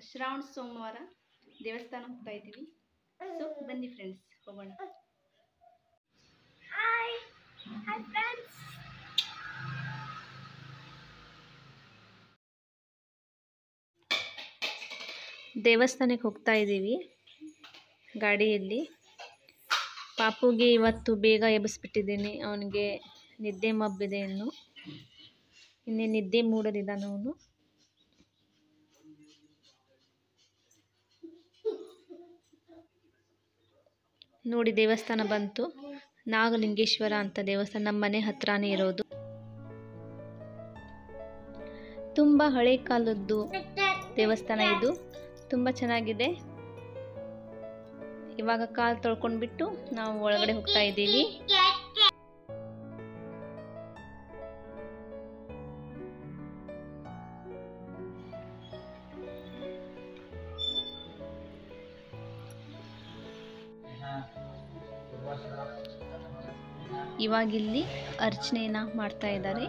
ಶ್ರಾವಣ ಸೋಮವಾರ ದೇವಸ್ಥಾನ ಹೋಗ್ತಾ ಇದ್ದೀವಿ ಸೊ ಬನ್ನಿ ಫ್ರೆಂಡ್ಸ್ ಹೋಗೋಣ ಹಾಯ್ ಹಾಯ್ ಫ್ರೆಂಡ್ಸ್ ದೇವಸ್ಥಾನಕ್ಕೆ ಹೋಗ್ತಾ ಇದ್ದೀವಿ ಗಾಡಿಯಲ್ಲಿ ಪಾಪುಗೆ ಇವತ್ತು ಬೇಗ ಎಬ್ಬಿಸ್ಬಿಟ್ಟಿದ್ದೀನಿ ಅವನಿಗೆ ನಿದ್ದೆ ಮಬ್ಬಿದೆ ಇನ್ನು ಇನ್ನೇ ನಿದ್ದೆ ಮೂಡಲಿದ್ದಾನೆ ಅವನು ನೋಡಿ ದೇವಸ್ಥಾನ ಬಂತು ನಾಗಲಿಂಗೇಶ್ವರ ಅಂತ ದೇವಸ್ಥಾನ ನಮ್ಮ ಮನೆ ಹತ್ರನೇ ಇರೋದು ತುಂಬ ಹಳೆ ಕಾಲದ್ದು ದೇವಸ್ಥಾನ ಇದು ತುಂಬ ಚೆನ್ನಾಗಿದೆ ಇವಾಗ ಕಾಲು ತೊಳ್ಕೊಂಡ್ಬಿಟ್ಟು ನಾವು ಒಳಗಡೆ ಹೋಗ್ತಾ ಇದ್ದೀವಿ ಇವಾಗಿಲ್ಲಿ ಅರ್ಚನೆನ ಮಾಡ್ತಾ ಇದ್ದಾರೆ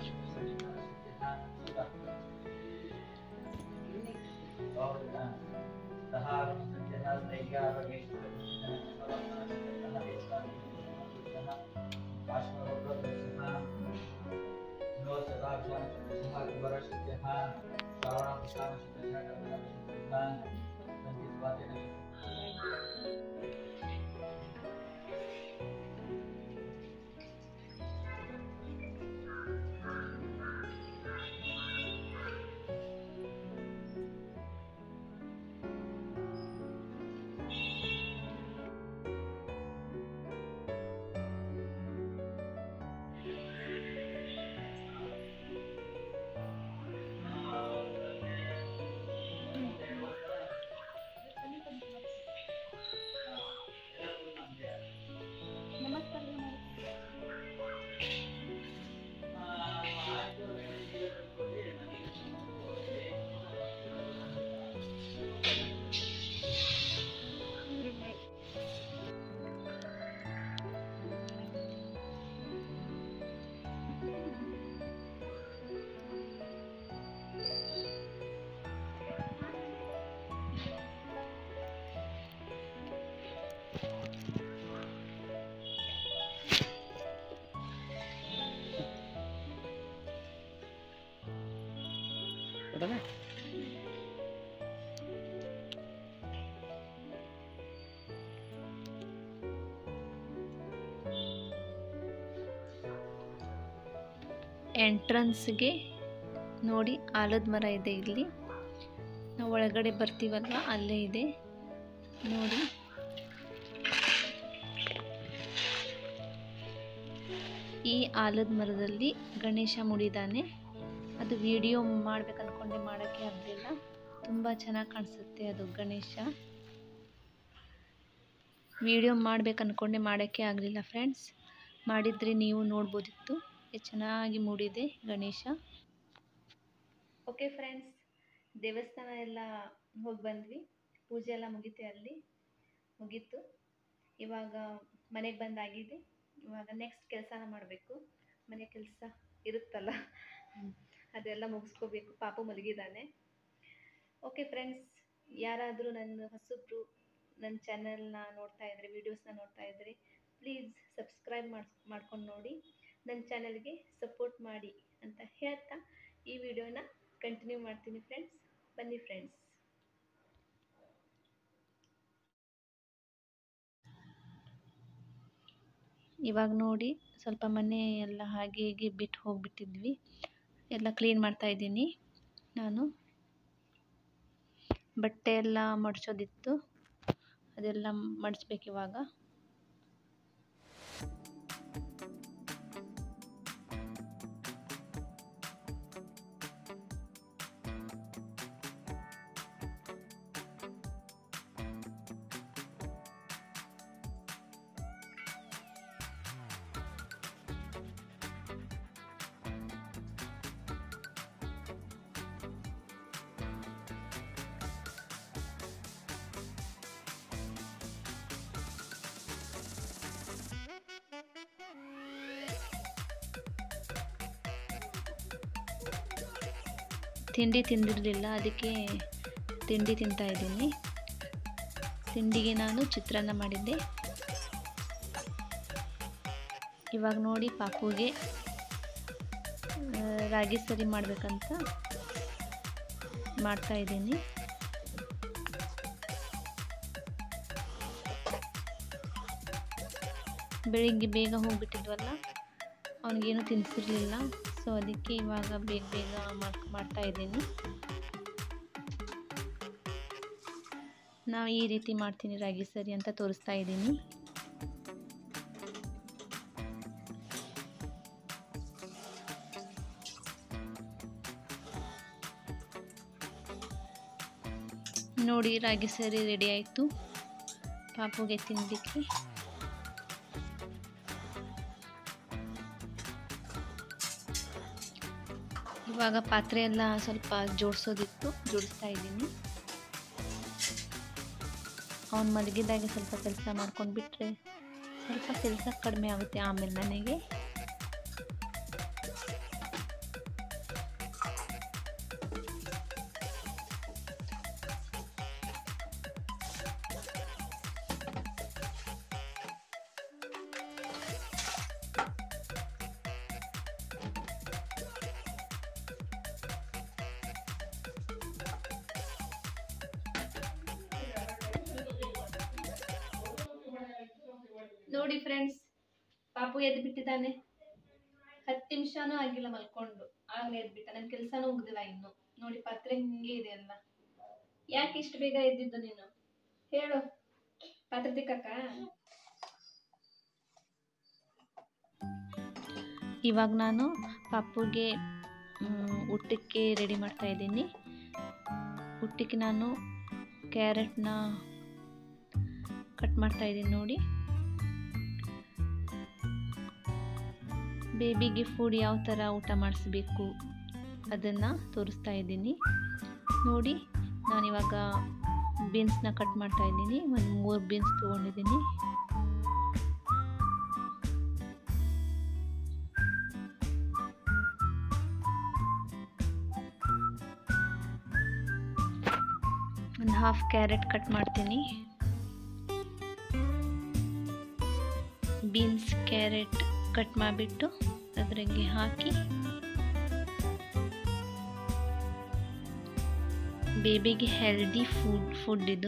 ಎಂಟ್ರನ್ಸ್ಗೆ ನೋಡಿ ಆಲದ ಮರ ಇದೆ ಇಲ್ಲಿ ನಾವು ಒಳಗಡೆ ಬರ್ತೀವಲ್ಲ ಅಲ್ಲೇ ಇದೆ ನೋಡಿ ಈ ಆಲದ ಮರದಲ್ಲಿ ಗಣೇಶ ಮುಡಿದಾನೆ ಅದು ವಿಡಿಯೋ ಮಾಡ್ಬೇಕು ಅನ್ಕೊಂಡೆ ಮಾಡೋಕ್ಕೆ ಆಗಲಿಲ್ಲ ತುಂಬ ಚೆನ್ನಾಗಿ ಕಾಣಿಸುತ್ತೆ ಅದು ಗಣೇಶ ವಿಡಿಯೋ ಮಾಡ್ಬೇಕು ಅನ್ಕೊಂಡೆ ಮಾಡೋಕ್ಕೆ ಆಗಲಿಲ್ಲ ಫ್ರೆಂಡ್ಸ್ ಮಾಡಿದರೆ ನೀವು ನೋಡ್ಬೋದಿತ್ತು ಎಷ್ಟು ಚೆನ್ನಾಗಿ ಮೂಡಿದೆ ಗಣೇಶ ಓಕೆ ಫ್ರೆಂಡ್ಸ್ ದೇವಸ್ಥಾನ ಎಲ್ಲ ಹೋಗಿ ಬಂದ್ವಿ ಪೂಜೆ ಎಲ್ಲ ಮುಗೀತೆ ಅಲ್ಲಿ ಮುಗೀತು ಇವಾಗ ಮನೆಗೆ ಬಂದಾಗಿದೆ ಇವಾಗ ನೆಕ್ಸ್ಟ್ ಕೆಲಸನ ಮಾಡಬೇಕು ಮನೆ ಕೆಲಸ ಇರುತ್ತಲ್ಲ ಅದೆಲ್ಲ ಮುಗಿಸ್ಕೋಬೇಕು ಪಾಪು ಮಲಗಿದ್ದಾನೆ ಓಕೆ ಫ್ರೆಂಡ್ಸ್ ಯಾರಾದರೂ ನನ್ನ ಹೊಸಬ್ರು ನನ್ನ ಚಾನಲ್ನ ನೋಡ್ತಾ ಇದ್ದರೆ ವೀಡಿಯೋಸ್ನ ನೋಡ್ತಾ ಇದ್ದರೆ ಪ್ಲೀಸ್ ಸಬ್ಸ್ಕ್ರೈಬ್ ಮಾಡಿ ಮಾಡ್ಕೊಂಡು ನೋಡಿ ನನ್ನ ಚಾನಲ್ಗೆ ಸಪೋರ್ಟ್ ಮಾಡಿ ಅಂತ ಹೇಳ್ತಾ ಈ ವಿಡಿಯೋನ ಕಂಟಿನ್ಯೂ ಮಾಡ್ತೀನಿ ಫ್ರೆಂಡ್ಸ್ ಬನ್ನಿ ಫ್ರೆಂಡ್ಸ್ ಇವಾಗ ನೋಡಿ ಸ್ವಲ್ಪ ಮನೆ ಎಲ್ಲ ಹಾಗೆ ಹೀಗೆ ಬಿಟ್ಟು ಹೋಗಿಬಿಟ್ಟಿದ್ವಿ ಎಲ್ಲ ಕ್ಲೀನ್ ಮಾಡ್ತಾ ಇದ್ದೀನಿ ನಾನು ಬಟ್ಟೆ ಎಲ್ಲ ಮಡ್ಚೋದಿತ್ತು ಅದೆಲ್ಲ ಮಡಿಸ್ಬೇಕು ಇವಾಗ ತಿಂಡಿ ತಿಂದಿರಲಿಲ್ಲ ಅದಕ್ಕೆ ತಿಂಡಿ ತಿಂತಾ ಇದ್ದೀನಿ ತಿಂಡಿಗೆ ನಾನು ಚಿತ್ರಾನ್ನ ಮಾಡಿದ್ದೆ ಇವಾಗ ನೋಡಿ ಪಾಪುಗೆ ಆ, ರಾಗಿ ಸರಿ ಮಾಡಬೇಕಂತ ಮಾಡ್ತಾ ಇದ್ದೀನಿ ಬೆಳಿಗ್ಗೆ ಬೇಗ ಹೋಗ್ಬಿಟ್ಟಿದ್ವಲ್ಲ ಅವನಿಗೇನು ತಿನ್ನಿಸಿರ್ಲಿಲ್ಲ ಸೊ ಅದಕ್ಕೆ ಇವಾಗ ಬೇಗ ಬೇಗ ಮಾಡ್ ಮಾಡ್ತಾ ಇದ್ದೀನಿ ನಾವು ಈ ರೀತಿ ಮಾಡ್ತೀನಿ ರಾಗಿ ಸರಿ ಅಂತ ತೋರಿಸ್ತಾ ಇದ್ದೀನಿ ನೋಡಿ ರಾಗಿ ಸರಿ ರೆಡಿ ಆಯಿತು ಪಾಪುಗೆ ತಿನ್ನಲಿಕ್ಕೆ ಇವಾಗ ಪಾತ್ರೆ ಎಲ್ಲ ಸ್ವಲ್ಪ ಜೋಡಿಸೋದಿತ್ತು ಜೋಡಿಸ್ತಾ ಇದ್ದೀನಿ ಅವನು ಮಲಗಿದಾಗೆ ಸ್ವಲ್ಪ ಕೆಲಸ ಮಾಡ್ಕೊಂಡು ಬಿಟ್ಟರೆ ಸ್ವಲ್ಪ ಕೆಲಸ ಕಡಿಮೆ ಆಗುತ್ತೆ ಆಮೇಲೆ ನನಗೆ ನೋಡಿ ಫ್ರೆಂಡ್ಸ್ ಪಾಪು ಎದ್ದು ಬಿಟ್ಟಿದ್ದಾನೆ ಹತ್ತು ನಿಮಿಷನೂ ಆಗಿಲ್ಲ ಮಲ್ಕೊಂಡು ಆಗ್ಲೇ ಎದ್ಬಿಟ್ಟ ನನ್ನ ಕೆಲಸನೂ ಮುಗ್ದಿಲ್ಲ ಇನ್ನು ನೋಡಿ ಪಾತ್ರೆ ಹಿಂಗೆ ಇದೆ ಅಲ್ಲ ಯಾಕೆ ಇಷ್ಟು ಬೇಗ ಎದ್ದಿದ್ದು ನೀನು ಹೇಳು ಪಾತ್ರೆ ತಿಕ್ಕಕ್ಕ ಇವಾಗ ನಾನು ಪಾಪುಗೆ ಮ್, ಊಟಕ್ಕೆ ರೆಡಿ ಮಾಡ್ತಾ ಇದ್ದೀನಿ ಊಟಕ್ಕೆ ನಾನು ಕ್ಯಾರೆಟ್ನ ಕಟ್ ಮಾಡ್ತಾ ಇದ್ದೀನಿ ನೋಡಿ ಬೇಬಿಗೆ ಫುಡ್ ಯಾವ ಥರ ಊಟ ಮಾಡಿಸ್ಬೇಕು ಅದನ್ನು ತೋರಿಸ್ತಾ ಇದ್ದೀನಿ ನೋಡಿ ನಾನಿವಾಗ ಬೀನ್ಸ್ನ ಕಟ್ ಮಾಡ್ತಾ ಇದ್ದೀನಿ ಒಂದು ಮೂರು ಬೀನ್ಸ್ ತೊಗೊಂಡಿದ್ದೀನಿ ಒಂದು ಹಾಫ್ ಕ್ಯಾರೆಟ್ ಕಟ್ ಮಾಡ್ತೀನಿ ಬೀನ್ಸ್ ಕ್ಯಾರೆಟ್ ಕಟ್ ಮಾಡಿಬಿಟ್ಟು ಅದ್ರಾಗೆ ಹಾಕಿ ಬೇಬಿಗೆ ಹೆಲ್ದಿ ಫುಡ್ ಫುಡ್ ಇದು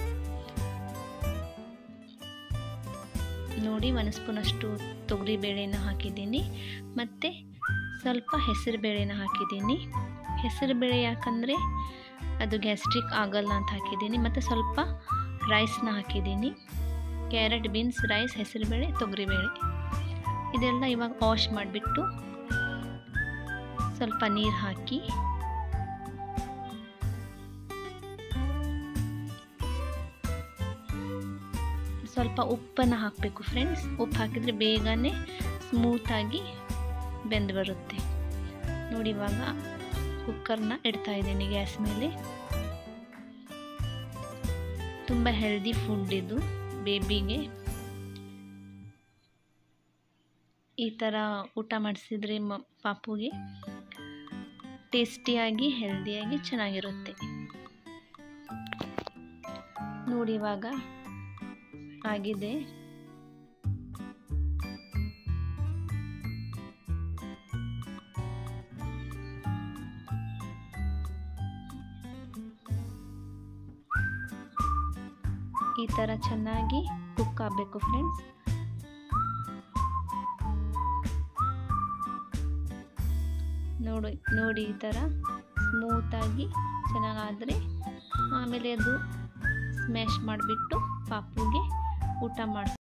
ನೋಡಿ ಒಂದು ಸ್ಪೂನಷ್ಟು ತೊಗರಿ ಬೇಳೆನ ಹಾಕಿದ್ದೀನಿ ಮತ್ತು ಸ್ವಲ್ಪ ಹೆಸರು ಬೇಳೆನ ಹಾಕಿದ್ದೀನಿ ಹೆಸರು ಬೇಳೆ ಯಾಕಂದರೆ ಅದು ಗ್ಯಾಸ್ಟ್ರಿಕ್ ಆಗಲ್ಲ ಅಂತ ಹಾಕಿದ್ದೀನಿ ಮತ್ತು ಸ್ವಲ್ಪ ರೈಸ್ನ ಹಾಕಿದ್ದೀನಿ ಕ್ಯಾರೆಟ್ ಬೀನ್ಸ್ ರೈಸ್ ಹೆಸರುಬೇಳೆ ತೊಗರಿಬೇಳೆ ಇದೆಲ್ಲ ಇವಾಗ ವಾಶ್ ಮಾಡಿಬಿಟ್ಟು ಸ್ವಲ್ಪ ನೀರು ಹಾಕಿ ಸ್ವಲ್ಪ ಉಪ್ಪನ್ನು ಹಾಕಬೇಕು ಫ್ರೆಂಡ್ಸ್ ಉಪ್ಪು ಹಾಕಿದರೆ ಬೇಗನೆ ಸ್ಮೂತಾಗಿ ಬೆಂದು ಬರುತ್ತೆ ನೋಡಿ ಇವಾಗ ಕುಕ್ಕರ್ನ ಇಡ್ತಾ ಇದ್ದೀನಿ ಗ್ಯಾಸ್ ಮೇಲೆ ತುಂಬ ಹೆಲ್ದಿ ಫುಡ್ ಇದು ಬೇಬಿಗೆ ಈ ಥರ ಊಟ ಮಾಡಿಸಿದ್ರೆ ಮ ಪಾಪುಗೆ ಟೇಸ್ಟಿಯಾಗಿ ಹೆಲ್ದಿಯಾಗಿ ಚೆನ್ನಾಗಿರುತ್ತೆ ನೋಡಿ ಇವಾಗ ಆಗಿದೆ ಈ ಥರ ಚೆನ್ನಾಗಿ ಕುಕ್ ಆಗಬೇಕು ಫ್ರೆಂಡ್ಸ್ ನೋಡಿ ನೋಡಿ ಈ ಥರ ಸ್ಮೂತಾಗಿ ಚೆನ್ನಾಗಾದರೆ ಆಮೇಲೆ ಅದು ಸ್ಮ್ಯಾಶ್ ಮಾಡಿಬಿಟ್ಟು ಪಾಪುಗೆ ಊಟ ಮಾಡಿ